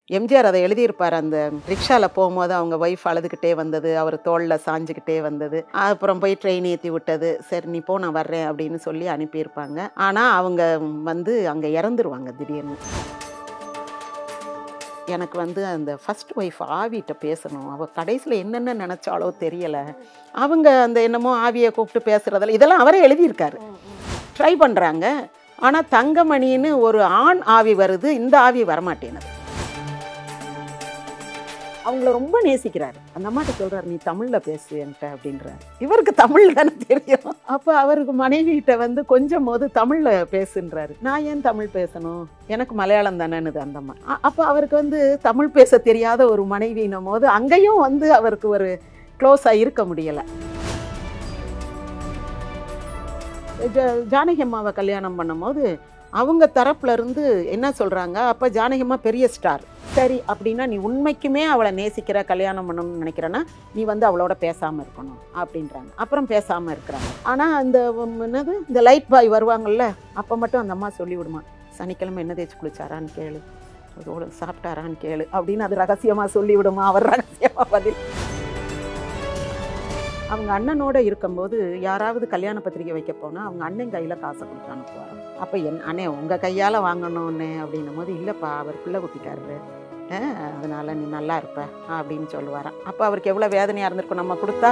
எம்ஜிஆர் அதை எழுதியிருப்பார் அந்த ரிக்ஷாவில் போகும்போது அவங்க ஒய்ஃப் அழுதுகிட்டே வந்தது அவர் தோளில் சாஞ்சுக்கிட்டே வந்தது அப்புறம் போய் ட்ரெயின் ஏற்றி விட்டது சரி நீ போ நான் வர்றேன் அப்படின்னு சொல்லி அனுப்பியிருப்பாங்க ஆனால் அவங்க வந்து அங்கே இறந்துருவாங்க திடீர்னு எனக்கு வந்து அந்த ஃபர்ஸ்ட் ஒய்ஃப் ஆவிட்ட பேசணும் அவள் கடைசியில் என்னென்ன நினச்சாலோ தெரியலை அவங்க அந்த என்னமோ ஆவியை கூப்பிட்டு பேசுகிறதில்ல இதெல்லாம் அவரே எழுதியிருக்காரு ட்ரை பண்ணுறாங்க ஆனால் தங்கமணின்னு ஒரு ஆண் ஆவி வருது இந்த ஆவி வரமாட்டேனுது அவங்கள ரொம்ப நேசிக்கிறாரு அந்த அம்மாட்ட சொல்றாரு நீ தமிழ்ல பேசு என்கிட்ட அப்படின்றாரு இவருக்கு தமிழ் தானே தெரியும் அப்போ அவருக்கு மனைவிகிட்ட வந்து கொஞ்சம் போது தமிழ்ல பேசுன்றாரு நான் ஏன் தமிழ் பேசணும் எனக்கு மலையாளம் தானேனுது அந்த அம்மா அ- அப்போ அவருக்கு வந்து தமிழ் பேச தெரியாத ஒரு மனைவின்னும் போது அங்கேயும் வந்து அவருக்கு ஒரு க்ளோஸாக இருக்க முடியலை ஜ- ஜானகி அம்மாவை கல்யாணம் பண்ணும்போது அவங்க தரப்புல இருந்து என்ன சொல்றாங்க அப்ப ஜானகி அம்மா பெரிய ஸ்டார் சரி அப்படின்னா நீ உண்மைக்குமே அவளை நேசிக்கிற கல்யாணம் பண்ணணும்னு நினைக்கிறேன்னா நீ வந்து அவளோட பேசாம இருக்கணும் அப்படின்றாங்க அப்புறம் பேசாம இருக்கிறாங்க ஆனா இந்த உம், என்னது இந்த லைட் பாய் வருவாங்கல்ல அப்ப மட்டும் அந்த அம்மா சொல்லி விடுமா சனிக்கிழமை என்ன தேய்ச்சி குளிச்சாரான்னு கேளு அதோட சாப்பிட்டாரான்னு கேளு அப்படின்னு அது ரகசியமா சொல்லி விடுமா அவர் ரகசியமா பதில் அவங்க அண்ணனோட இருக்கும்போது யாராவது கல்யாண பத்திரிக்கை வைக்க போனால் அவங்க அண்ணன் கையில் காசை கொடுத்து அனுப்புவார் அப்போ என் அண்ணே உங்கள் கையால் வாங்கணும்னே அப்படின்னும் போது இல்லைப்பா அவர் பிள்ளை குட்டிக்காரரு அஹ், அதனால நீ நல்லா இருப்ப அப்படின்னு சொல்லுவாராம் அப்போ அவருக்கு எவ்வளோ வேதனையாக இருந்திருக்கும் நம்ம கொடுத்தா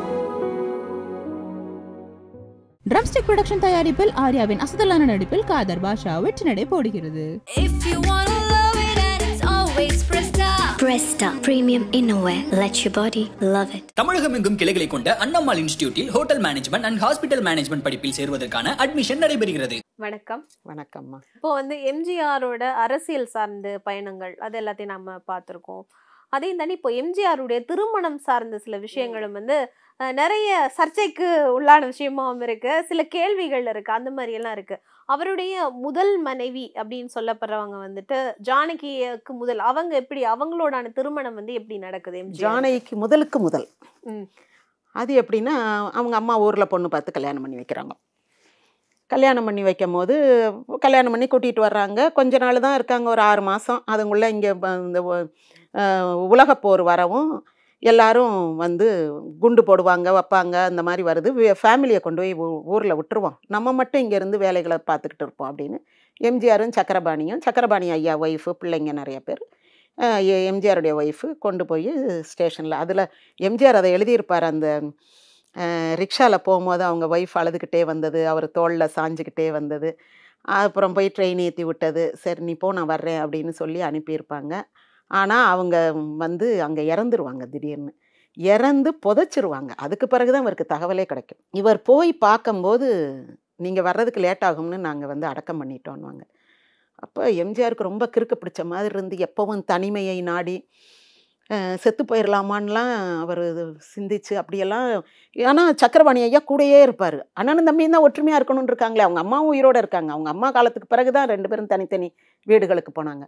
ட்ரம்ஸ்டிக் ப்ரொடக்ஷன் தயாரிப்பில் ஆர்யாவின் அசத்தலான நடிப்பில் காதர் பாஷா வெற்றி நடை போடுகிறது If you wanna love it and it's always pressed up. Presta Premium Innerwear. Let your body love it. தமிழகம் எங்கும் கிளைகளை கொண்ட அண்ணம்மாள் இன்ஸ்டிடியூட்டில் hotel management and hospital management படிப்பில் சேருவதற்கான அட்மிஷன் நடைபெறுகிறது வணக்கம் வணக்கம்மா இப்போ வந்து எம்ஜிஆரோட அரசியல் சார்ந்த பயணங்கள் அது எல்லாத்தையும் நம்ம பார்த்துருக்கோம் அதையும் தாண்டி இப்போ எம்ஜிஆருடைய திருமணம் சார்ந்த சில விஷயங்களும் வந்து அஹ், நிறைய சர்ச்சைக்கு உள்ளான விஷயமாவும் இருக்கு சில கேள்விகள் இருக்கு அந்த மாதிரி எல்லாம் இருக்கு அவருடைய முதல் மனைவி அப்படின்னு சொல்லப்படுறவங்க வந்துட்டு ஜானகிக்கு முதல் அவங்க எப்படி அவங்களோடான திருமணம் வந்து எப்படி நடக்குது எம்ஜிஆர் ஜானகிக்கு முதலுக்கு முதல் ம். அது எப்படின்னா அவங்க அம்மா ஊரில் பொண்ணு பார்த்து கல்யாணம் பண்ணி வைக்கிறாங்க கல்யாணம் பண்ணி வைக்கும் போது கல்யாணம் பண்ணி கூட்டிகிட்டு வர்றாங்க கொஞ்ச நாள் தான் இருக்காங்க ஒரு ஆறு மாதம் அதுக்குள்ளே இங்கே இந்த உ- அஹ் உலகப்போர் வரவும் எல்லாரும் வந்து குண்டு போடுவாங்க வைப்பாங்க அந்த மாதிரி வருது ஃபேமிலியை கொண்டு போய் ஊரில் விட்டுருவோம் நம்ம மட்டும் இங்கேருந்து வேலைகளை பார்த்துக்கிட்டு இருப்போம் அப்படின்னு எம்ஜிஆரும் சக்கரபாணியும் சக்கரபாணி ஐயா ஒய்ஃபு பிள்ளைங்க நிறைய பேர் அஹ் எ- எம்ஜிஆருடைய ஒய்ஃபு கொண்டு போய் ஸ்டேஷனில் அதில் எம்ஜிஆர் அதை எழுதியிருப்பார் அந்த ரிக்ஷாவில் போகும்போது அவங்க ஒய்ஃப் அழுதுகிட்டே வந்தது அவர் தோளில் சாஞ்சுக்கிட்டே வந்தது அப்புறம் போய் ட்ரெயின் ஏற்றி விட்டது சரி நீ போ நான் வர்றேன் அப்படின்னு சொல்லி அனுப்பியிருப்பாங்க ஆனால் அவங்க வந்து அங்கே இறந்துருவாங்க திடீர்னு இறந்து புதைச்சிருவாங்க அதுக்கு பிறகு தான் இவருக்கு தகவலே கிடைக்கும் இவர் போய் பார்க்கும்போது நீங்கள் வர்றதுக்கு லேட் ஆகும்னு நாங்கள் வந்து அடக்கம் பண்ணிட்டோன்னுவாங்க அப்போ எம்ஜிஆருக்கு ரொம்ப கிறுக்கு பிடிச்ச மாதிரி இருந்து எப்பவும் தனிமையை நாடி அஹ், செத்து போயிடலாமான்லாம் அவர் சிந்திச்சு அப்படியெல்லாம் ஏன்னா சக்கரபாணி ஐயா கூடயே இருப்பார் அண்ணனும் தம்பியும் தான் ஒற்றுமையாக இருக்கணும்னு இருக்காங்களே அவங்க அம்மாவும் உயிரோடு இருக்காங்க அவங்க அம்மா காலத்துக்கு பிறகு தான் ரெண்டு பேரும் தனித்தனி வீடுகளுக்கு போனாங்க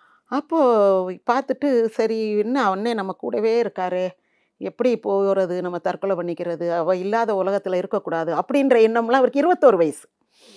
அப்போது பார்த்துட்டு சரி என்ன அவனே நம்ம கூடவே இருக்காரே எப்படி போகிறது நம்ம தற்கொலை பண்ணிக்கிறது அவள் இல்லாத உலகத்தில் இருக்கக்கூடாது அப்படின்ற எண்ணம்லாம் அவருக்கு இருபத்தோரு வயசு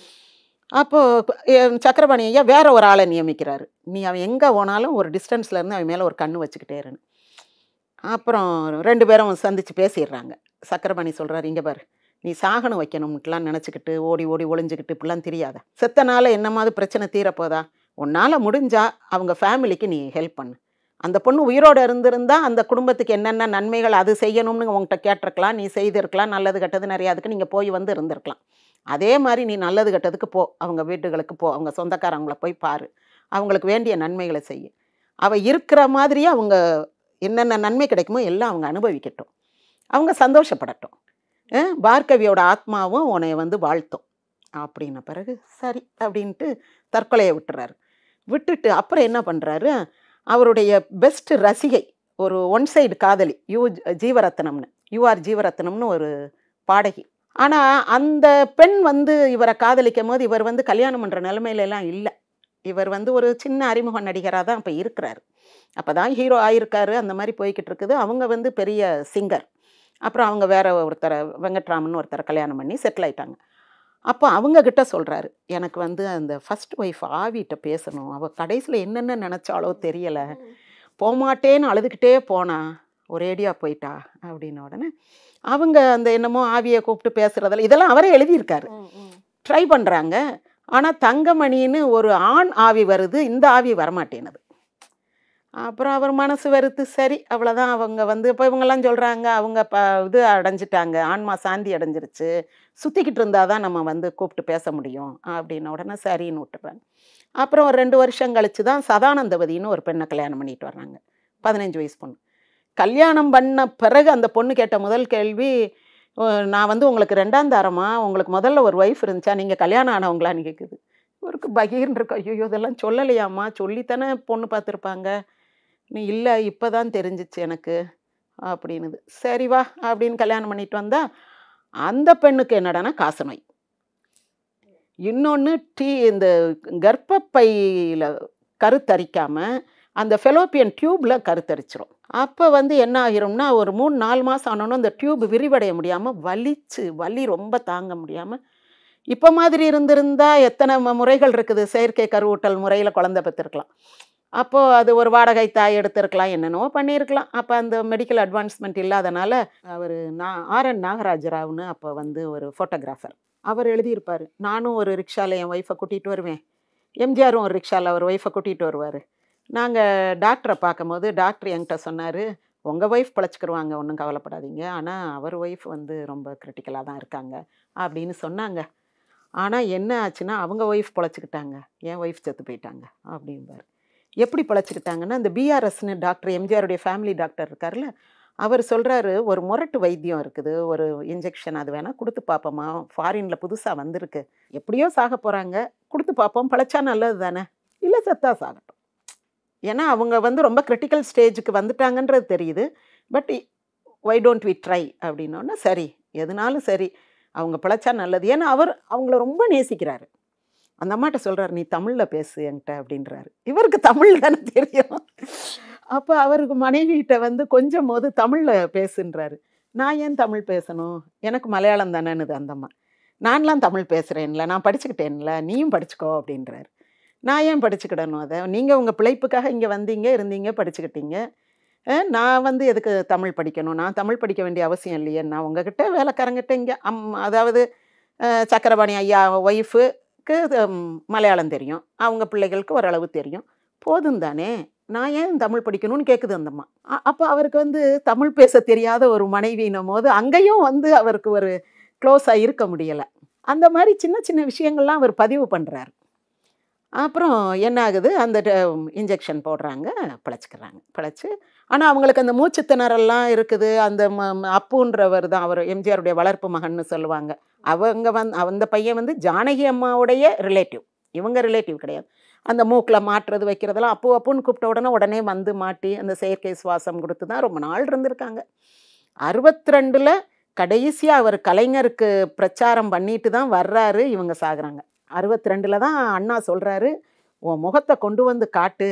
அப்போது சக்கரபாணி ஐயா வேற ஒரு ஆளை நியமிக்கிறாரு நீ அவன் எங்கே போனாலும் ஒரு டிஸ்டன்ஸில் இருந்து அவன் மேலே ஒரு கண்ணு வச்சுக்கிட்டே இருன்னு அப்புறம் ரெண்டு பேரும் சந்தித்து பேசிடுறாங்க சக்கரபாணி சொல்கிறாரு இங்கே பாரு நீ சாகனம் வைக்கணும்ட்டுலாம் நினச்சிக்கிட்டு ஓடி ஓடி ஒளிஞ்சுக்கிட்டு இப்படிலாம் தெரியாத செத்தனால என்னமாவது பிரச்சனை தீரப்போதா உன்னால் முடிஞ்சா அவங்க ஃபேமிலிக்கு நீ ஹெல்ப் பண்ணு அந்த பொண்ணு உயிரோடு இருந்திருந்தா அந்த குடும்பத்துக்கு என்னென்ன நன்மைகள் அது செய்யணும்னு உங்கள்கிட்ட கேட்டிருக்கலாம் நீ செய்திருக்கலாம் நல்லது கெட்டது நிறைய அதுக்கு நீங்கள் போய் வந்து இருந்திருக்கலாம் அதே மாதிரி நீ நல்லது கெட்டதுக்கு போ அவங்க வீட்டுகளுக்கு போ அவங்க சொந்தக்காரங்கள போய் பாரு அவங்களுக்கு வேண்டிய நன்மைகளை செய்ய அவள் இருக்கிற மாதிரியே அவங்க என்னென்ன நன்மை கிடைக்குமோ எல்லாம் அவங்க அனுபவிக்கட்டும் அவங்க சந்தோஷப்படட்டும் அஹ் பார்கவியோட ஆத்மாவும் உன்னை வந்து வாழ்த்தும் அப்படின்ன பிறகு சரி அப்படின்ட்டு தற்கொலையை விட்டுறாரு விட்டுட்டு அப்புறம் என்ன பண்ணுறாரு அவருடைய பெஸ்ட் ரசிகை ஒரு ஒன் சைடு காதலி யூ ஜீவரத்னம்னு யூஆர் ஜீவரத்னம்னு ஒரு பாடகி ஆனால் அந்த பெண் வந்து இவரை காதலிக்கும் போது இவர் வந்து கல்யாணம் பண்ணுற நிலைமையில எல்லாம் இல்லை இவர் வந்து ஒரு சின்ன அறிமுக நடிகராக தான் இப்போ இருக்கிறாரு அப்போ தான் ஹீரோ ஆயிருக்காரு அந்த மாதிரி போய்கிட்டு இருக்குது அவங்க வந்து பெரிய சிங்கர் அப்புறம் அவங்க வேற ஒருத்தரை வெங்கட்ராமன் ஒருத்தரை கல்யாணம் பண்ணி செட்டில் ஆயிட்டாங்க அப்போ அவங்க கிட்ட சொல்கிறாரு எனக்கு வந்து அந்த ஃபர்ஸ்ட் ஒய்ஃப் ஆவிட்ட பேசணும் அவள் கடைசியில் என்னென்ன நினச்சாலோ தெரியலை போமாட்டேன்னு அழுதுகிட்டே போனா ஒரேடியாக போயிட்டா அப்படின்ன உடனே அவங்க அந்த என்னமோ ஆவியை கூப்பிட்டு பேசுகிறதெல்லாம் இதெல்லாம் அவரே எழுதியிருக்காரு ம், ம். ட்ரை பண்ணுறாங்க ஆனால் தங்கமணின்னு ஒரு ஆண் ஆவி வருது இந்த ஆவி வரமாட்டேனுது அப்புறம் அவர் மனசு வெறுத்து சரி அவ்வளோதான் அவங்க வந்து இப்போ இவங்கெல்லாம் சொல்கிறாங்க அவங்க ப இது அடைஞ்சிட்டாங்க ஆன்மா சாந்தி அடைஞ்சிருச்சு சுற்றிக்கிட்டு இருந்தால் தான் நம்ம வந்து கூப்பிட்டு பேச முடியும் அப்படின்ன உடனே சரின்னு விட்டுறாங்க அப்புறம் ஒரு ரெண்டு வருஷம் கழிச்சு தான் சதானந்தவதின்னு ஒரு பெண்ணை கல்யாணம் பண்ணிட்டு வர்றாங்க பதினஞ்சு வயசு பொண்ணு கல்யாணம் பண்ண பிறகு அந்த பொண்ணு கேட்ட முதல் கேள்வி "அஹ், நான் வந்து உங்களுக்கு ரெண்டாம் தாரமா உங்களுக்கு முதல்ல ஒரு ஒய்ஃப் இருந்துச்சா நீங்கள் கல்யாணம் ஆனவங்களான்னு கேட்குது இவருக்கு பகீர்னு இருக்கு ஐயோ இதெல்லாம் சொல்லலையாம்மா சொல்லித்தானே பொண்ணு பார்த்துருப்பாங்க நீ இல்லை இப்போ தான் தெரிஞ்சிச்சு எனக்கு அப்படின்னுது சரி வா அப்படின்னு கல்யாணம் பண்ணிட்டு வந்தா அந்த பெண்ணுக்கு என்னடான்னா காசநோய் இன்னொன்று டீ இந்த கர்ப்பப்பையில் கருத்தரிக்காம அந்த ஃபெலோப்பியன் டியூப்பில் கருத்தரிச்சிரும் அப்போ வந்து என்ன ஆகிரும்னா ஒரு மூணு நாலு மாதம் ஆனோன்னு அந்த டியூப் விரிவடைய முடியாமல் வலிச்சு வலி ரொம்ப தாங்க முடியாமல் இப்போ மாதிரி இருந்திருந்தா எத்தனை ம- முறைகள் இருக்குது செயற்கை கருவூட்டல் முறையில் குழந்தை பெற்றிருக்கலாம் அப்போது அது ஒரு வாடகை தாய் எடுத்திருக்கலாம் என்னென்னவோ பண்ணியிருக்கலாம் அப்போ அந்த மெடிக்கல் அட்வான்ஸ்மெண்ட் இல்லாதனால அவர் நான் ஆர் என் நாகராஜராவ்னு அப்போ வந்து ஒரு ஃபோட்டோகிராஃபர் அவர் எழுதியிருப்பார் நானும் ஒரு ரிக்ஷாவில் என் ஒய்ஃபை கூட்டிகிட்டு வருவேன் எம்ஜிஆரும் ஒரு ரிக்ஷாவில் அவர் ஒய்ஃபை கூட்டிகிட்டு வருவார் நாங்கள் டாக்டரை பார்க்கும்போது டாக்டர் என்கிட்ட சொன்னார் உங்கள் ஒய்ஃப் பிழைச்சிக்கிருவாங்க ஒன்றும் கவலைப்படாதீங்க ஆனால் அவர் ஒய்ஃப் வந்து ரொம்ப கிரிட்டிக்கலாக தான் இருக்காங்க அப்படின்னு சொன்னாங்க ஆனால் என்ன ஆச்சுன்னா அவங்க ஒய்ஃப் பொழைச்சிக்கிட்டாங்க என் ஒய்ஃப் செத்து போயிட்டாங்க அப்படிம்பார் எப்படி பொழைச்சிக்கிட்டாங்கன்னா இந்த பிஆர்எஸ்னு டாக்டர் எம்ஜிஆருடைய ஃபேமிலி டாக்டர் இருக்கார்ல அவர் சொல்கிறாரு ஒரு முரட்டு வைத்தியம் இருக்குது ஒரு இன்ஜெக்ஷன் அது வேணால் கொடுத்து பார்ப்போமா ஃபாரினில் புதுசாக வந்திருக்கு எப்படியோ சாக போகிறாங்க கொடுத்து பார்ப்போம் பழைச்சா நல்லது தானே இல்லை செத்தா சாகட்டும் ஏன்னா அவங்க வந்து ரொம்ப கிரிட்டிக்கல் ஸ்டேஜுக்கு வந்துட்டாங்கன்றது தெரியுது but why don't we try அப்படின்னோன்னா சரி எதுனாலும் சரி அவங்க பிழைச்சா நல்லது ஏன்னா அவர் அவங்கள ரொம்ப நேசிக்கிறாரு அந்த அம்மாட்ட சொல்கிறார் நீ தமிழில் பேசு என்கிட்ட அப்படின்றாரு இவருக்கு தமிழ் தானே தெரியும் அப்போ அவருக்கு மனைவிகிட்ட வந்து கொஞ்சம் போது தமிழில் பேசுன்றாரு நான் ஏன் தமிழ் பேசணும் எனக்கு மலையாளம் தானேன்னுது அந்த அம்மா நான்லாம் தமிழ் பேசுகிறேன்ல நான் படிச்சுக்கிட்டேன்ல நீயும் படிச்சுக்கோ அப்படின்றாரு நான் ஏன் படிச்சுக்கிடணும் அதை நீங்கள் உங்கள் பிழைப்புக்காக இங்கே வந்தீங்க இருந்தீங்க படிச்சுக்கிட்டீங்க அஹ், நான் வந்து எதுக்கு தமிழ் படிக்கணும் நான் தமிழ் படிக்க வேண்டிய அவசியம் இல்லையே நான் உங்ககிட்ட வேலைக்காரங்கிட்ட இங்கே அம் அதாவது அஹ், சக்கரபாணி ஐயா ஒய்ஃபுக்கு மலையாளம் தெரியும் அவங்க பிள்ளைகளுக்கு ஓரளவு தெரியும் போதும் தானே நான் ஏன் தமிழ் படிக்கணும்னு கேட்குது அந்த அம்மா அ- அப்போ அவருக்கு வந்து தமிழ் பேச தெரியாத ஒரு மனைவின்னும் போது அங்கேயும் வந்து அவருக்கு ஒரு க்ளோஸாக இருக்க முடியலை அந்த மாதிரி சின்ன சின்ன விஷயங்கள்லாம் அவர் பதிவு பண்ணுறாரு அப்புறம் என்ன ஆகுது அந்த இன்ஜெக்ஷன் போடுறாங்க பிழைச்சிக்கிறாங்க பிழைச்சி ஆனால் அவங்களுக்கு அந்த மூச்சு திணறல்லாம் இருக்குது அந்த ம- ம- அப்புன்றவர் தான் அவர் எம்ஜிஆருடைய வளர்ப்பு மகன்னு சொல்லுவாங்க அவங்க வந் அந்த பையன் வந்து ஜானகி அம்மாவுடைய ரிலேட்டிவ் இவங்க ரிலேட்டிவ் கிடையாது அந்த மூக்கில் மாட்டுறது வைக்கிறதெல்லாம் அப்பு அப்புன்னு கூப்பிட்ட உடனே உடனே வந்து மாட்டி அந்த செயற்கை சுவாசம் கொடுத்து தான் ரொம்ப நாள் இருந்திருக்காங்க அறுபத்தி ரெண்டில் கடைசியாக அவர் கலைஞருக்கு பிரச்சாரம் பண்ணிட்டு தான் வர்றாரு இவங்க சாகுறாங்க அறுபத்தி ரெண்டில் தான் அண்ணா சொல்கிறாரு உன் முகத்தை கொண்டு வந்து காட்டு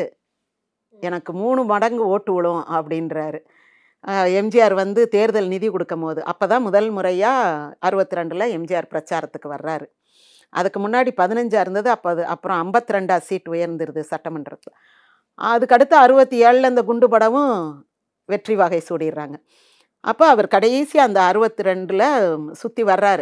எனக்கு மூணு மடங்கு ஓட்டு விழும் அப்படின்றாரு அஹ் எம்ஜிஆர் வந்து தேர்தல் நிதி கொடுக்கும் போது அப்போ தான் முதல் முறையாக அறுபத்தி ரெண்டில் எம்ஜிஆர் பிரச்சாரத்துக்கு வர்றாரு அதுக்கு முன்னாடி பதினஞ்சா இருந்தது அப்போ அது அப்புறம் ஐம்பத்தி ரெண்டா சீட் உயர்ந்துருது சட்டமன்றத்தில் அதுக்கடுத்து அறுபத்தி ஏழில் இந்த குண்டு படமும் வெற்றி வகை சூடிடுறாங்க அப்போ அவர் கடைசி அந்த அறுபத்தி ரெண்டில் சுற்றி வர்றாரு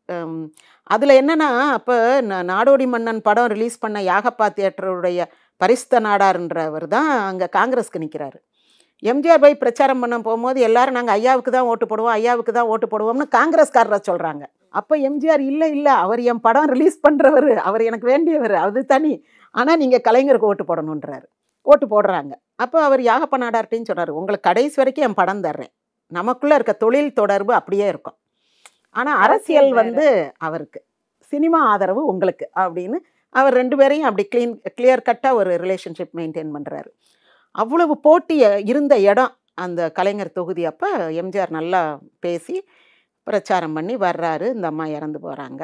அதில் என்னென்னா அப்போ நாடோடி மன்னன் படம் ரிலீஸ் பண்ண யாகப்பா தியேட்டருடைய பரிஸ்த நாடார்ன்றவர் தான் அங்கே காங்கிரஸ்க்கு நிற்கிறாரு எம்ஜிஆர் போய் பிரச்சாரம் பண்ண போகும்போது எல்லாரும் நாங்கள் ஐயாவுக்கு தான் ஓட்டு போடுவோம் ஐயாவுக்கு தான் ஓட்டு போடுவோம்னு காங்கிரஸ்காரரை சொல்கிறாங்க அப்போ எம்ஜிஆர் இல்லை இல்லை அவர் என் படம் ரிலீஸ் பண்ணுறவர் அவர் எனக்கு வேண்டியவர் அது தனி ஆனால் நீங்கள் கலைஞருக்கு ஓட்டு போடணுன்றாரு ஓட்டு போடுறாங்க அப்போ அவர் யாகப்ப நாடார்ட்டின்னு சொன்னார் உங்களுக்கு கடைசி வரைக்கும் என் படம் தர்றேன் நமக்குள்ளே இருக்க தொழில் தொடர்பு அப்படியே இருக்கும் ஆனால் அரசியல் வேற. வந்து அவருக்கு சினிமா ஆதரவு உங்களுக்கு அப்படின்னு அவர் ரெண்டு பேரையும் அப்படி க்ளீன் கிளியர் கட்டாக ஒரு ரிலேஷன்ஷிப் மெயின்டைன் பண்ணுறாரு அவ்வளவு போட்டி இருந்த இடம் அந்த கலைஞர் தொகுதி அப்போ எம்ஜிஆர் நல்லா பேசி பிரச்சாரம் பண்ணி வர்றாரு இந்த அம்மா இறந்து போகிறாங்க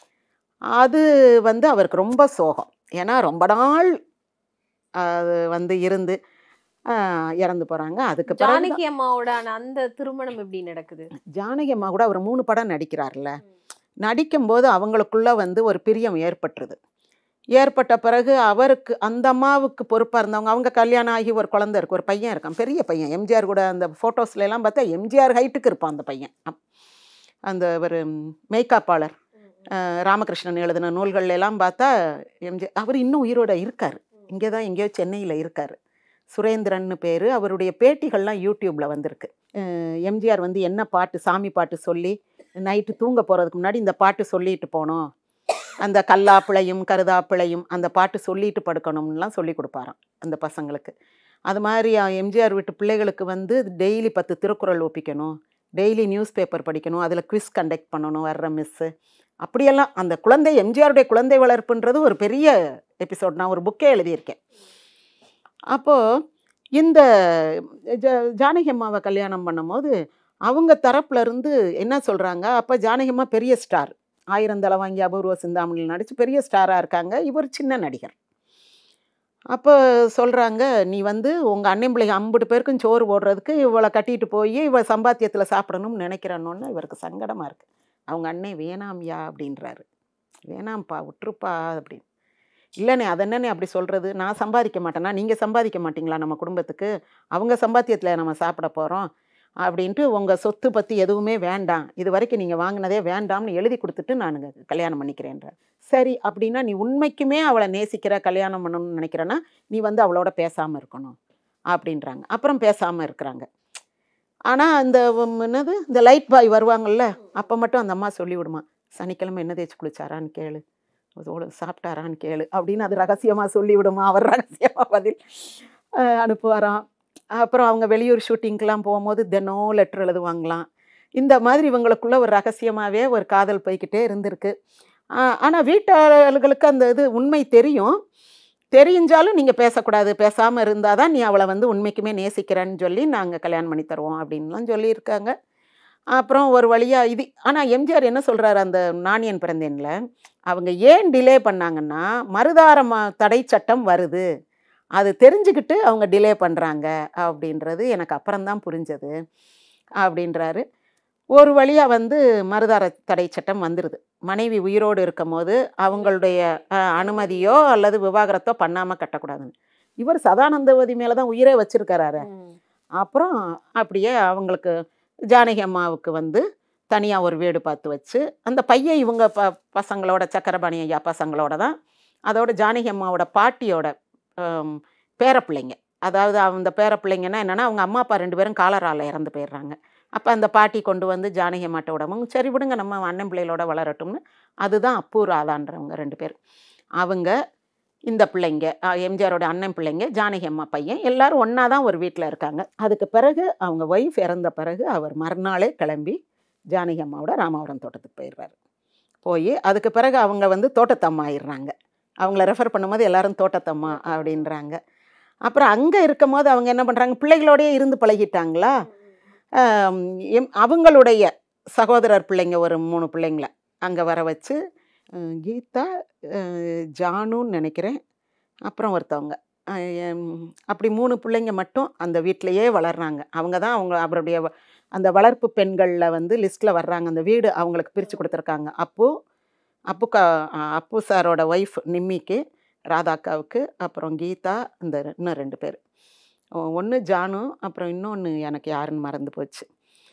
அது வந்து அவருக்கு ரொம்ப சோகம் ஏன்னா ரொம்ப நாள் அது வந்து இருந்து ஆஹ், இறந்து போகிறாங்க அதுக்கு பிறகு ஜானகி அம்மாவோட அந்த திருமணம் எப்படி நடக்குது ஜானகி அம்மா கூட அவர் மூணு படம் நடிக்கிறார்ல நடிக்கும்போது அவங்களுக்குள்ள வந்து ஒரு பிரியம் ஏற்பட்டுருது ஏற்பட்ட பிறகு அவருக்கு அந்த அம்மாவுக்கு பொறுப்பாக இருந்தவங்க அவங்க கல்யாணம் ஆகி ஒரு குழந்தை இருக்கு ஒரு பையன் இருக்கான் பெரிய பையன் எம்ஜிஆர் கூட அந்த photos-ல எல்லாம் பார்த்தா எம்ஜிஆர் ஹைட்டுக்கு இருப்பான் அந்த பையன் அப்- அந்த ஒரு மெய்காப்பாளர் அஹ், ராமகிருஷ்ணன் எழுதின நூல்கள்ல எல்லாம் பார்த்தா எம்ஜிஆர் அவர் இன்னும் உயிரோட இருக்கார் இங்கே தான் எங்கேயோ சென்னையில் இருக்கார் சுரேந்திரன்னு பேர் அவருடைய பேட்டிகள்லாம் யூடியூப்பில் வந்திருக்கு அஹ், எம்ஜிஆர் வந்து என்ன பாட்டு சாமி பாட்டு சொல்லி நைட்டு தூங்க போகிறதுக்கு முன்னாடி இந்த பாட்டு சொல்லிட்டு போனோம் அந்த கல்லாப்பிளையும் கருதாப்பிளையும் அந்த பாட்டு சொல்லிட்டு படுக்கணும்லாம் சொல்லி கொடுப்பாராம் அந்த பசங்களுக்கு அது மாதிரி அஹ், எம்ஜிஆர் வீட்டு பிள்ளைகளுக்கு வந்து டெய்லி பத்து திருக்குறள் ஒப்பிக்கணும் டெய்லி நியூஸ் பேப்பர் படிக்கணும் அதில் குவிஸ் கண்டக்ட் பண்ணணும் வர்ற மிஸ்ஸு அப்படியெல்லாம் அந்த குழந்தை எம்ஜிஆருடைய குழந்தை வளர்ப்புன்றது ஒரு பெரிய எபிசோட் நான் ஒரு புக்கே எழுதியிருக்கேன் அப்போது இந்த ஜ- ஜானகி அம்மாவை கல்யாணம் பண்ணும்போது அவங்க தரப்புல இருந்து என்ன சொல்கிறாங்க அப்போ ஜானகி அம்மா பெரிய ஸ்டார் ஆயிரம் தலை வாங்கி அபூர்வ சிந்தாமணியில் நடித்து பெரிய ஸ்டாராக இருக்காங்க இவர் சின்ன நடிகர் அப்போ சொல்கிறாங்க நீ வந்து உங்கள் அண்ணன் பிள்ளைங்க ஐம்பது பேருக்கும் சோறு போடுறதுக்கு இவளை கட்டிட்டு போய் இவ சம்பாத்தியத்தில் சாப்பிடணும்னு நினைக்கிறேன்னு இவருக்கு சங்கடமாக இருக்குது அவங்க அண்ணன் வேணாம்யா அப்படின்றாரு வேணாம்ப்பா விட்டுருப்பா அப்படின்னு இல்லைண்ணே அது என்னண்ணே அப்படி சொல்கிறது நான் சம்பாதிக்க மாட்டேனா நீங்கள் சம்பாதிக்க மாட்டீங்களா நம்ம குடும்பத்துக்கு அவங்க சம்பாத்தியத்தில் நம்ம சாப்பிட போகிறோம் அப்படின்ட்டு உங்கள் சொத்து பற்றி எதுவுமே வேண்டாம் இது வரைக்கும் நீங்கள் வாங்கினதே வேண்டாம்னு எழுதி கொடுத்துட்டு நான் கல்யாணம் பண்ணிக்கிறேன்றார் சரி அப்படின்னா நீ உண்மைக்குமே அவளை நேசிக்கிற கல்யாணம் பண்ணணும்னு நினைக்கிறேன்னா நீ வந்து அவளோட பேசாமல் இருக்கணும் அப்படின்றாங்க அப்புறம் பேசாமல் இருக்கிறாங்க ஆனால் அந்த உம், என்னது இந்த லைட் பாய் வருவாங்கல்ல அப்போ மட்டும் அந்த அம்மா சொல்லி விடுமா சனிக்கிழமை என்ன தேய்ச்சி குளிச்சாரான்னு கேளு அதோட சாப்பிட்டாரான்னு கேளு அப்படின்னு அது ரகசியமாக சொல்லி விடுமா அவர் ரகசியமாக பதில் அஹ், அனுப்புவாராம் அப்புறம் அவங்க வெளியூர் ஷூட்டிங்க்கெலாம் போகும்போது தினம் லெட்டர் எழுதுவாங்களாம் இந்த மாதிரி இவங்களுக்குள்ள ஒரு ரகசியமாகவே ஒரு காதல் போய்க்கிட்டே இருந்திருக்கு ஆனால் வீட்டாளர்களுக்கு அந்த இது உண்மை தெரியும் தெரிஞ்சாலும் நீங்கள் பேசக்கூடாது பேசாமல் இருந்தால் தான் நீ அவளை வந்து உண்மைக்குமே நேசிக்கிறேன்னு சொல்லி நாங்கள் கல்யாணம் பண்ணி தருவோம் அப்படின்லாம் சொல்லியிருக்காங்க அப்புறம் ஒரு வழியாக இது ஆனால் எம்ஜிஆர் என்ன சொல்கிறாரு அந்த நாணியன் பிறந்தேனில் அவங்க ஏன் டிலே பண்ணாங்கன்னா மறுதார ம- தடை சட்டம் வருது அது தெரிஞ்சுக்கிட்டு அவங்க டிலே பண்ணுறாங்க அப்படின்றது எனக்கு அப்புறம்தான் புரிஞ்சது அப்படின்றாரு ஒரு வழியாக வந்து மறுதார தடை சட்டம் வந்துடுது மனைவி உயிரோடு இருக்கும்போது அவங்களுடைய அஹ், அனுமதியோ அல்லது விவாகரத்தோ பண்ணாமல் கட்டக்கூடாதுன்னு இவர் சதானந்தவதி மேலே தான் உயிரே வச்சிருக்காரு அப்புறம் அப்படியே அவங்களுக்கு ஜானகி அம்மாவுக்கு வந்து தனியாக ஒரு வீடு பார்த்து வச்சு அந்த பையன் இவங்க ப பசங்களோட சக்கரபாணி ஐயா பசங்களோட தான் அதோட ஜானகி அம்மாவோட பாட்டியோட ஆம், பேரப்பிள்ளைங்க அதாவது அந்த பேரப்பிள்ளைங்கன்னா என்னென்னா அவங்க அம்மா அப்பா ரெண்டு பேரும் காலரால இறந்து போயிடுறாங்க அப்போ அந்த பாட்டி கொண்டு வந்து ஜானகி அம்மாட்ட விடவும் சரி விடுங்க நம்ம அண்ணன் பிள்ளைகளோட வளரட்டும்னு அதுதான் அப்பு ராதான்றவங்க ரெண்டு பேர் அவங்க இந்த பிள்ளைங்க அஹ், எம்ஜிஆரோட அண்ணன் பிள்ளைங்க ஜானகி அம்மா பையன் எல்லாரும் ஒன்றா தான் ஒரு வீட்டில் இருக்காங்க அதுக்கு பிறகு அவங்க ஒய்ஃப் இறந்த பிறகு அவர் மறுநாளே கிளம்பி ஜானகி அம்மாவோட ராமாவரம் தோட்டத்துக்கு போயிடுறாரு போய் அதுக்கு பிறகு அவங்க வந்து தோட்டத்தம்மா ஆயிடுறாங்க அவங்கள ரெஃபர் பண்ணும்போது எல்லாரும் தோட்டத்தம்மா அப்படின்றாங்க அப்புறம் அங்கே இருக்கும் போது அவங்க என்ன பண்ணுறாங்க பிள்ளைகளோடயே இருந்து பழகிட்டாங்களா ஆம், எம் அவங்களுடைய சகோதரர் பிள்ளைங்க ஒரு மூணு பிள்ளைங்கள அங்கே வர வச்சு அஹ், கீதா அஹ், ஜானுன்னு நினைக்கிறேன் அப்புறம் ஒருத்தவங்க அஹ், எம், அப்படி மூணு பிள்ளைங்க மட்டும் அந்த வீட்டிலையே வளர்றாங்க அவங்க தான் அவங்க அவருடைய வ- அந்த வளர்ப்பு பெண்களில் வந்து லிஸ்ட்டில் வர்றாங்க அந்த வீடு அவங்களுக்கு பிரித்து கொடுத்துருக்காங்க அப்பு அப்பு கா அஹ், அப்பு சாரோட ஒய்ஃப் நிம்மிக்கு ராதாக்காவுக்கு அப்புறம் கீதா இந்த ரெ- இன்னும் ரெண்டு பேர் ஒன்று ஜானு அப்புறம் இன்னொன்று எனக்கு யாருன்னு மறந்து போச்சு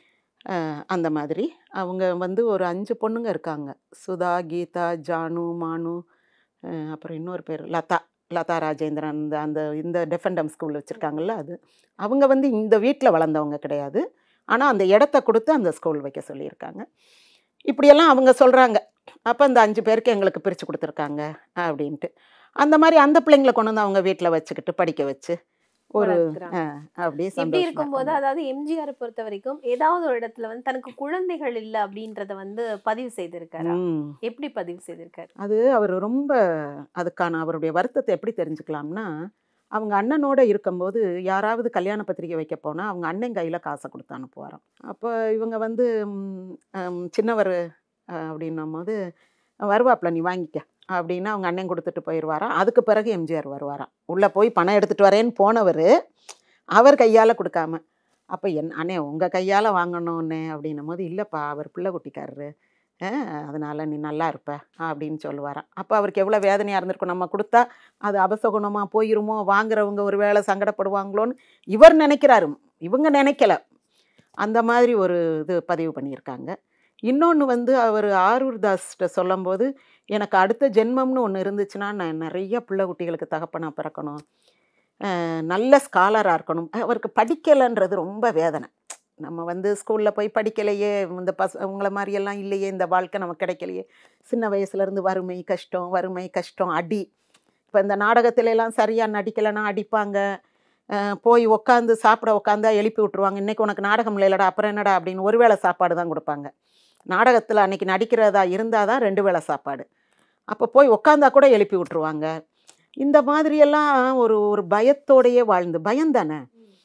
அஹ், அந்த மாதிரி அவங்க வந்து ஒரு அஞ்சு பொண்ணுங்க இருக்காங்க சுதா கீதா ஜானு மானு அஹ், அப்புறம் இன்னொரு பேர் லதா லதா ராஜேந்திரன் இந்த அந்த இந்த டெஃபண்டம் ஸ்கூல் வச்சுருக்காங்கல்ல அது அவங்க வந்து இந்த வீட்டில் வளர்ந்தவங்க கிடையாது ஆனால் அந்த இடத்த கொடுத்து அந்த ஸ்கூல் வைக்க சொல்லியிருக்காங்க இப்படியெல்லாம் அவங்க சொல்கிறாங்க அப்போ அந்த அஞ்சு பேருக்கு எங்களுக்கு பிரித்து கொடுத்துருக்காங்க அப்படின்ட்டு அந்த மாதிரி அந்த பிள்ளைங்களை கொண்டு வந்து அவங்க வீட்டில் வச்சுக்கிட்டு படிக்க வச்சு ஒரு வளர்க்குறாங்க. அஹ், அப்படியே இப்படி சந்தோஷமா இருக்கும்போது இருக்காங்க. அதாவது எம்ஜிஆர் பொறுத்த வரைக்கும் ஏதாவது ஒரு இடத்துல வந்து தனக்கு குழந்தைகள் இல்ல அப்படின்றத வந்து பதிவு செய்திருக்காரு ம். எப்படி பதிவு செய்திருக்காரு அது அவர் ரொம்ப அதுக்கான அவருடைய வருத்தத்தை எப்படி தெரிஞ்சுக்கலாம்னா அவங்க அண்ணனோட இருக்கும்போது யாராவது கல்யாண பத்திரிக்கை வைக்க போனால் அவங்க அண்ணன் கையில் காசை கொடுத்து அனுப்புவாராம் அப்போ இவங்க வந்து ம், ஹம், சின்னவர் அஹ், அப்படின்னும் போது வருவாப்புல நீ வாங்கிக்க அப்படின்னு அவங்க அண்ணன் கொடுத்துட்டு போயிடுவாராம் அதுக்கு பிறகு எம்ஜிஆர் வருவாராம் உள்ளே போய் பணம் எடுத்துகிட்டு வரேன்னு போனவர் அவர் கையால் கொடுக்காம அப்போ என் அண்ணே உங்கள் கையால் வாங்கணும்னே அப்படின்னும் போது இல்லைப்பா அவர் பிள்ளை குட்டிக்காரரு அதனால் நீ நல்லா இருப்ப அப்படின்னு சொல்லுவாராம் அப்போ அவருக்கு எவ்வளோ வேதனையாக இருந்திருக்கும் நம்ம கொடுத்தா அது அபசகுணமாக போயிருமோ வாங்குறவங்க ஒரு வேளை சங்கடப்படுவாங்களோன்னு இவர் நினைக்கிறாரு இவங்க நினைக்கல அந்த மாதிரி ஒரு இது பதிவு பண்ணியிருக்காங்க இன்னொன்று வந்து அவர் ஆரூர் தாஸ்கிட்ட சொல்லும்போது எனக்கு அடுத்த ஜென்மம்னு ஒன்று இருந்துச்சுன்னா நான் நிறைய பிள்ளை குட்டிகளுக்கு தகப்பனாக பிறக்கணும் அஹ் நல்ல ஸ்காலராக இருக்கணும் அவருக்கு படிக்கலைன்றது ரொம்ப வேதனை நம்ம வந்து ஸ்கூலில் போய் படிக்கலையே இந்த பச உங்களை மாதிரியெல்லாம் இல்லையே இந்த வாழ்க்கை நமக்கு கிடைக்கலையே சின்ன வயசுலேருந்து வறுமை கஷ்டம் வறுமை கஷ்டம் அடி இப்போ இந்த நாடகத்துல எல்லாம் சரியாக நடிக்கலைன்னா அடிப்பாங்க அஹ் போய் உட்காந்து சாப்பிட உட்காந்தா எழுப்பி விட்ருவாங்க இன்றைக்கி உனக்கு நாடகம் இல்லைடா அப்புறம் என்னடா அப்படின்னு ஒரு வேளை சாப்பாடு தான் கொடுப்பாங்க நாடகத்தில் அன்னைக்கு நடிக்கிறதா இருந்தால் தான் ரெண்டு வேளை சாப்பாடு அப்போ போய் உட்காந்தா கூட எழுப்பி விட்ருவாங்க இந்த மாதிரியெல்லாம் ஒரு ஒரு பயத்தோடையே வாழ்ந்து பயம் தானே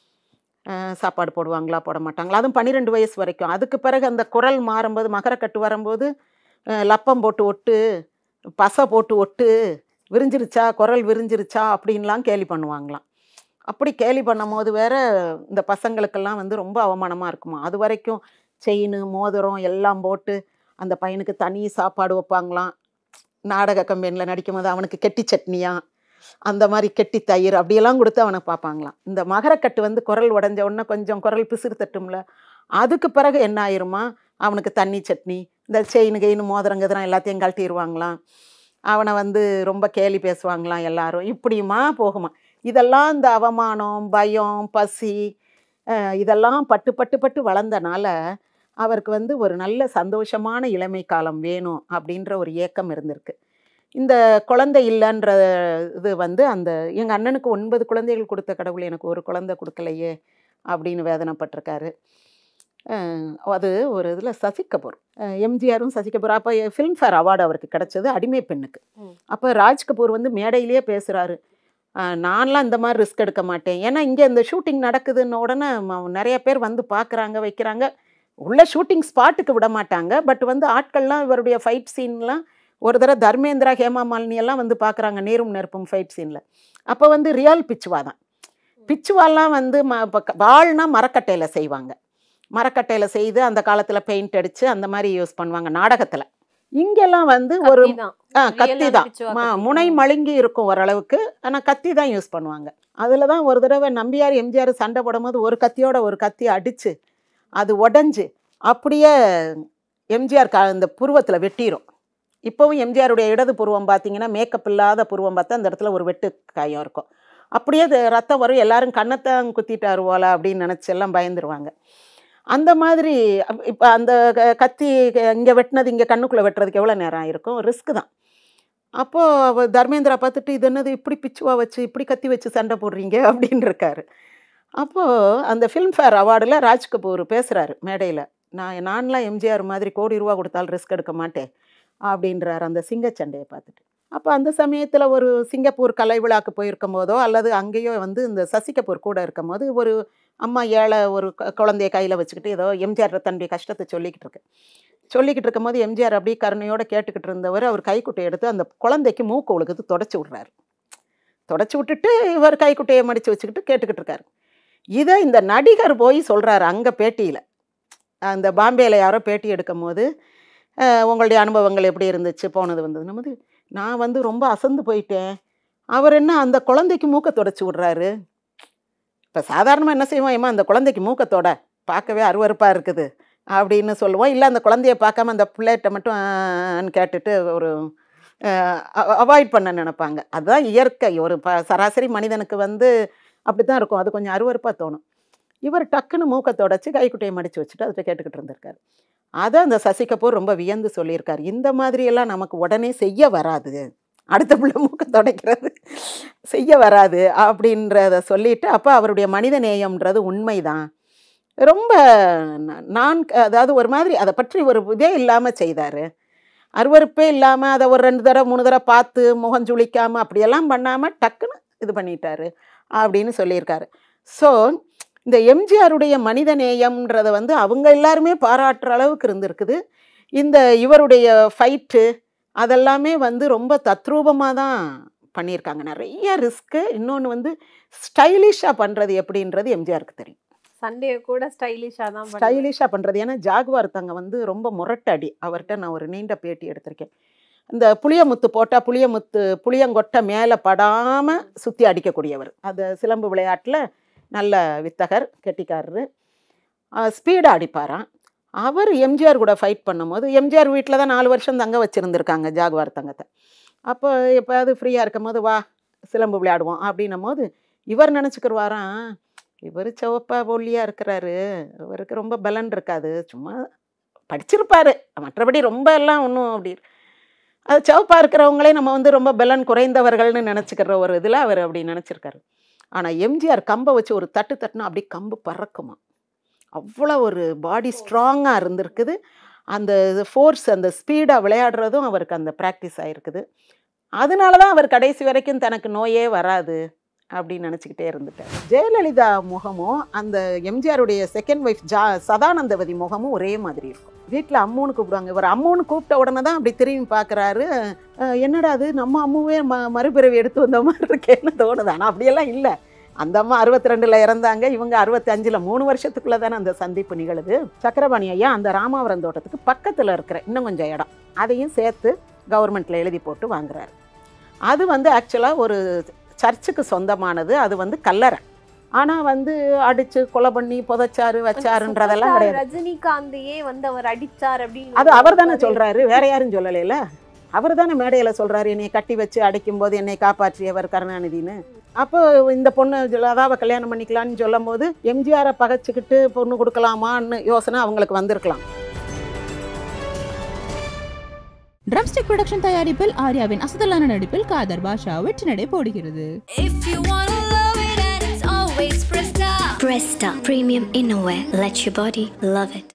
அஹ் சாப்பாடு போடுவாங்களா போட மாட்டாங்களா அதுவும் பன்னிரெண்டு வயசு வரைக்கும் அதுக்கு பிறகு அந்த குரல் மாறும்போது மகரக்கட்டு வரும்போது அஹ் லப்பம் போட்டு ஒட்டு பசை போட்டு ஒட்டு விரிஞ்சிருச்சா குரல் விரிஞ்சிருச்சா அப்படின்லாம் கேலி பண்ணுவாங்களாம் அப்படி கேலி பண்ணும்போது வேற இந்த பசங்களுக்கெல்லாம் வந்து ரொம்ப அவமானமாக இருக்குமா அது வரைக்கும் செயின் மோதிரம் எல்லாம் போட்டு அந்த பையனுக்கு தனி சாப்பாடு வைப்பாங்களாம் நாடக கம்பெனியில் நடிக்கும் போது அவனுக்கு கெட்டி சட்னியா அந்த மாதிரி கெட்டி தயிர் அப்படியெல்லாம் கொடுத்து அவனை பார்ப்பாங்களாம் இந்த மகரக்கட்டு வந்து குரல் உடஞ்ச உடனே கொஞ்சம் குரல் பிசிறு தட்டும்ல அதுக்கு பிறகு என்ன ஆயிருமா அவனுக்கு தண்ணி சட்னி இந்த செயின் கெயின் மோதிரங்க இதெல்லாம் எல்லாத்தையும் கழட்டிடுவாங்களாம் அவனை வந்து ரொம்ப கேலி பேசுவாங்களாம் எல்லாரும் இப்படியுமா போகுமா இதெல்லாம் இந்த அவமானம் பயம் பசி அஹ் இதெல்லாம் பட்டு பட்டு பட்டு வளர்ந்தனால அவருக்கு வந்து ஒரு நல்ல சந்தோஷமான இளமை காலம் வேணும் அப்படின்ற ஒரு ஏக்கம் இருந்திருக்கு இந்த குழந்தை இல்லைன்ற இது வந்து அந்த எங்கள் அண்ணனுக்கு ஒன்பது குழந்தைகள் கொடுத்த கடவுள் எனக்கு ஒரு குழந்தை கொடுக்கலையே அப்படின்னு வேதனைப்பட்டிருக்காரு அஹ் அது ஒரு இதில் சசி கபூர் அஹ் எம்ஜிஆரும் சசி கபூர் அப்போ ஃபிலிம்ஃபேர் அவார்டு அவருக்கு கிடைச்சது அடிமை பெண்ணுக்கு ம். அப்போ ராஜ் கபூர் வந்து மேடையிலேயே பேசுகிறாரு நான்லாம் இந்த மாதிரி ரிஸ்க் எடுக்க மாட்டேன் ஏன்னா இங்கே இந்த ஷூட்டிங் நடக்குதுன்ன உடனே ம- நிறைய பேர் வந்து பார்க்குறாங்க வைக்கிறாங்க உள்ள ஷூட்டிங் ஸ்பாட்டுக்கு விட மாட்டாங்க பட் வந்து ஆட்கள்லாம் இவருடைய ஃபைட் சீன்லாம் ஒரு தடவை தர்மேந்திரா ஹேமா மாலினி எல்லாம் வந்து பார்க்குறாங்க நேரும் நெருப்பும் ஃபைட் சீனில் அப்போ வந்து ரியல் பிச்சுவா தான் பிச்சுவாலாம் வந்து ம இப்போ வாள்னா மரக்கட்டையில் செய்வாங்க மரக்கட்டையில் செய்து அந்த காலத்தில் பெயிண்ட் அடித்து அந்த மாதிரி யூஸ் பண்ணுவாங்க நாடகத்தில் இங்கெல்லாம் வந்து ஒரு கத்திதான். ஆ Real கத்தி ஆன தான் பிச்சுவா மா- கத்தி. முனை ம். மழுங்கி இருக்கும் ஓரளவுக்கு ஆனால் கத்தி தான் யூஸ் பண்ணுவாங்க அதில் தான் ஒரு தடவை நம்பியார் எம்ஜிஆர் சண்டை போடும்போது ஒரு கத்தியோட ஒரு கத்தி அடித்து அது உடஞ்சி அப்படியே எம்ஜிஆர் க இந்த புருவத்தில் வெட்டிரும் இப்போவும் எம்ஜிஆருடைய இடது புருவம் பார்த்தீங்கன்னா மேக்கப் இல்லாத புருவம் பார்த்தா அந்த இடத்துல ஒரு வெட்டு காயம் இருக்கும் அப்படியே அது ரத்தம் வரும் எல்லாரும் கண்ணத்தான் குத்திட்டாரு போல அப்படின்னு நினச்சி எல்லாம் பயந்துருவாங்க அந்த மாதிரி இப்போ அந்த க- கத்தி இங்கே வெட்டினது இங்கே கண்ணுக்குள்ளே வெட்டுறதுக்கு எவ்வளோ நேரம் ஆயிருக்கும் ரிஸ்க் தான் அப்போது தர்மேந்திரா பார்த்துட்டு இது என்னது இப்படி பிச்சுவா வச்சு இப்படி கத்தி வச்சு சண்டை போடுறீங்க அப்படின்னு இருக்காரு அப்போது அந்த ஃபிலிம்ஃபேர் அவார்டில் ராஜ் கபூர் பேசுகிறாரு மேடையில் நான் நான்லாம் எம்ஜிஆர் மாதிரி கோடி ரூபா கொடுத்தாலும் ரிஸ்க் எடுக்க மாட்டேன் அப்படின்றார் அந்த சிங்கச்சண்டையை பார்த்துட்டு அப்போ அந்த சமயத்தில் ஒரு சிங்கப்பூர் கலை விழாக்கு போயிருக்கும் போதோ அல்லது அங்கேயோ வந்து இந்த சசி கபூர் கூட இருக்கும் போது ஒரு அம்மா ஏழை ஒரு க- குழந்தைய கையில் வச்சுக்கிட்டு ஏதோ எம்ஜிஆர் தன்னுடைய கஷ்டத்தை சொல்லிக்கிட்டு இருக்கு சொல்லிக்கிட்டு இருக்கும்போது எம்ஜிஆர் அப்படியே கருணையோட கேட்டுக்கிட்டு இருந்தவர் அவர் கைக்குட்டையை எடுத்து அந்த குழந்தைக்கு மூக்கு ஒழுகுது தொடச்சி விட்றாரு தொடச்சி விட்டுட்டு இவர் கைக்குட்டையை மடித்து வச்சுக்கிட்டு கேட்டுக்கிட்டு இருக்காரு இதை இந்த நடிகர் போய் சொல்கிறாரு அங்கே பேட்டியில் அந்த பாம்பேயில் யாரோ பேட்டி எடுக்கும் போது அஹ், உங்களுடைய அனுபவங்கள் எப்படி இருந்துச்சு போனது வந்தது போது நான் வந்து ரொம்ப அசந்து போயிட்டேன் அவர் என்ன அந்த குழந்தைக்கு மூக்கை தொடச்சி விட்றாரு இப்போ சாதாரணமாக என்ன செய்வோம் ஏமா அந்த குழந்தைக்கு மூக்கத்தோட பார்க்கவே அருவருப்பாக இருக்குது அப்படின்னு சொல்லுவோம் இல்லை அந்த குழந்தைய பார்க்காம அந்த பிள்ளைகிட்ட மட்டும் ஆன்னு கேட்டுட்டு ஒரு அவாய்ட் பண்ண நினைப்பாங்க அதுதான் இயற்கை ஒரு ப சராசரி மனிதனுக்கு வந்து அப்படி தான் இருக்கும் அது கொஞ்சம் அருவருப்பாக தோணும் இவர் டக்குன்னு மூக்கை தொடச்சி கைக்குட்டையை மடித்து வச்சுட்டு அதை கேட்டுக்கிட்டு இருந்திருக்காரு அதை அந்த சசி கபூர் ரொம்ப வியந்து சொல்லியிருக்காரு இந்த மாதிரியெல்லாம் நமக்கு உடனே செய்ய வராது அடுத்த பிள்ளை மூக்க துடைக்கிறது செய்ய வராது அப்படின்றத சொல்லிட்டு அப்போ அவருடைய மனித நேயம்ன்றது உண்மைதான் ரொம்ப ந- நான் அதாவது ஒரு மாதிரி அதை பற்றி ஒரு இதே இல்லாமல் செய்தார் அருவருப்பே இல்லாமல் அதை ஒரு ரெண்டு தடவை மூணு தடவை பார்த்து முகம் சுளிக்காமல் அப்படியெல்லாம் பண்ணாமல் டக்குன்னு இது பண்ணிட்டாரு அப்படின்னு சொல்லியிருக்காரு ஸோ இந்த எம்ஜிஆருடைய மனித நேயம்ன்றதை வந்து அவங்க எல்லாருமே பாராட்டுற அளவுக்கு இருந்திருக்குது இந்த இவருடைய ஃபைட்டு அதெல்லாமே வந்து ரொம்ப தத்ரூபமாக தான் பண்ணியிருக்காங்க நிறைய ரிஸ்க்கு இன்னொன்று வந்து ஸ்டைலிஷாக பண்ணுறது எப்படின்றது எம்ஜிஆருக்கு தெரியும் சண்டையை கூட ஸ்டைலிஷா தான் பண்ணுவாரு. ஸ்டைலிஷாக பண்ணுறது ஏன்னா ஜாகுவார் தங்க வந்து ரொம்ப முரட்டடி அவர்கிட்ட நான் ஒரு நீண்ட பேட்டி எடுத்திருக்கேன் இந்த புளியமுத்து போட்டால் புளியமுத்து புளியங்கொட்டை மேலே படாமல் சுற்றி அடிக்கக்கூடியவர் அது சிலம்பு விளையாட்டில் நல்ல வித்தகர் கெட்டிக்காரரு ஸ்பீடாக அடிப்பாராம் அவர் எம்ஜிஆர் கூட ஃபைட் பண்ணும்போது எம்ஜிஆர் வீட்டில் தான் நாலு வருஷம் தங்க வச்சுருந்துருக்காங்க ஜாகுவார் தங்கத்தை அப்போ எப்போயாவது ஃப்ரீயாக இருக்கும் போது வா சிலம்பு விளையாடுவோம் அப்படின்னும் போது இவர் நினச்சிக்கிருவாராம் இவர் சிவப்பா ஒல்லியாக இருக்கிறாரு இவருக்கு ரொம்ப பலன் இருக்காது சும்மா படிச்சிருப்பாரு மற்றபடி ரொம்ப எல்லாம் ஒன்றும் அப்படி அது சிவப்பா இருக்கிறவங்களே நம்ம வந்து ரொம்ப பலன் குறைந்தவர்கள்னு நினச்சிக்கிற ஒரு இதில் அவர் அப்படி நினச்சிருக்காரு ஆனால் எம்ஜிஆர் கம்பை வச்சு ஒரு தட்டு தட்டுனா அப்படியே கம்பு பறக்குமா அவ்வளோ ஒரு பாடி ஸ்ட்ராங்காக இருந்திருக்குது அந்த ஃபோர்ஸ் அந்த ஸ்பீடாக விளையாடுறதும் அவருக்கு அந்த ப்ராக்டிஸ் ஆகிருக்குது அதனால தான் அவர் கடைசி வரைக்கும் தனக்கு நோயே வராது அப்படின்னு நினச்சிக்கிட்டே இருந்துட்டார் ஜெயலலிதா முகமும் அந்த எம்ஜிஆருடைய செகண்ட் ஒய்ஃப் ஜா சதானந்தவதி முகமும் ஒரே மாதிரி இருக்கும் வீட்டில் அம்முன்னு கூப்பிடுவாங்க இவர் அம்முன்னு கூப்பிட்ட உடனே தான் அப்படி திரும்பி பார்க்குறாரு என்னடா அது நம்ம அம்முவே ம மறுபிறவி எடுத்து வந்த மாதிரி இருக்கேன்னு தோணுது ஆனால் அப்படியெல்லாம் இல்லை அந்த அம்மா அறுபத்தி ரெண்டில் இறந்தாங்க இவங்க அறுபத்தி அஞ்சில் மூணு வருஷத்துக்குள்ளே தானே அந்த சந்திப்பு நிகழுது சக்கரபாணி ஐயா அந்த ராமாவரம் தோட்டத்துக்கு பக்கத்தில் இருக்கிற இன்னும் கொஞ்சம் இடம் அதையும் சேர்த்து கவர்மெண்ட்டில் எழுதி போட்டு வாங்குறாரு அது வந்து ஆக்சுவலாக ஒரு சர்ச்சுக்கு சொந்தமானது அது வந்து கல்லறை ஆனால் வந்து அடித்து கொலை பண்ணி புதைச்சாரு வச்சாருன்றதெல்லாம் Superstar கிடையாது ரஜினிகாந்தையே வந்து அவர் அடிச்சார் அப்படின்னு அது அவர் தானே சொல்கிறாரு வேற யாரும் சொல்லலைல அவர் தானே மேடையில் சொல்கிறாரு என்னை கட்டி வச்சு அடிக்கும் போது என்னை காப்பாற்றியவர் கருணாநிதின்னு அப்போ இந்த பொண்ணு லதாவை கல்யாணம் பண்ணிக்கலான்னு சொல்லும் போது எம்ஜிஆரை பகைச்சிக்கிட்டு பொண்ணு கொடுக்கலாமான்னு யோசனை அவங்களுக்கு வந்திருக்கலாம் ட்ரம்ஸ்டிக் ப்ரொடக்ஷன் தயாரிப்பில் ஆர்யாவின் அசத்தலான நடிப்பில் காதர் பாஷா வெற்றி நடை போடுகிறது If you wanna love it and it's always pressed up. Presta Premium Innerwear. Let your body love it.